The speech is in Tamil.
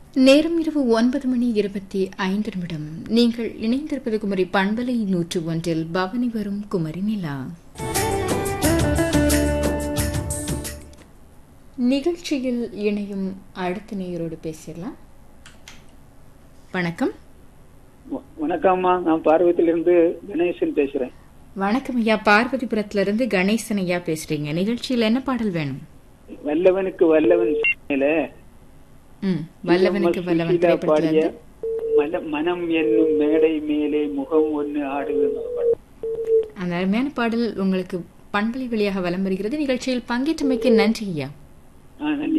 நேரம் இரவு ஒன்பது மணி இருபத்தி ஐந்து நிமிடம் நீங்கள் இணைந்திருப்பது குமரி பண்பலை நூற்று ஒன்றில் பவனி வரும் குமரி நிலா நிகழ்ச்சியில் இணையும் அடுத்த நேயரோடு பேசிடலாம் வணக்கம் வ- வணக்கம்மா நான் பார்வதியிலிருந்து கணேசன் பேசுறேன் வணக்கம் ஐயா பார்வதிபுரத்துல இருந்து கணேசன் ஐயா பேசுறீங்க நிகழ்ச்சியில் என்ன பாடல் வேணும் வல்லவனுக்கு வல்லவன் மேல ம் வல்லவனுக்கு வல்லவன் சுசீலா திரைப்படத்துல பாடிய இருந்து மன- மனம் என்னும் மேடை மேலே முகம் ஒன்னு ஆடுவது அந்த அருமையான பாடல் உங்களுக்கு பண்பலை வழியாக வலம் வருகிறது நிகழ்ச்சியில் பங்கேற்றமைக்கு நன்றி ஐயா நன்றி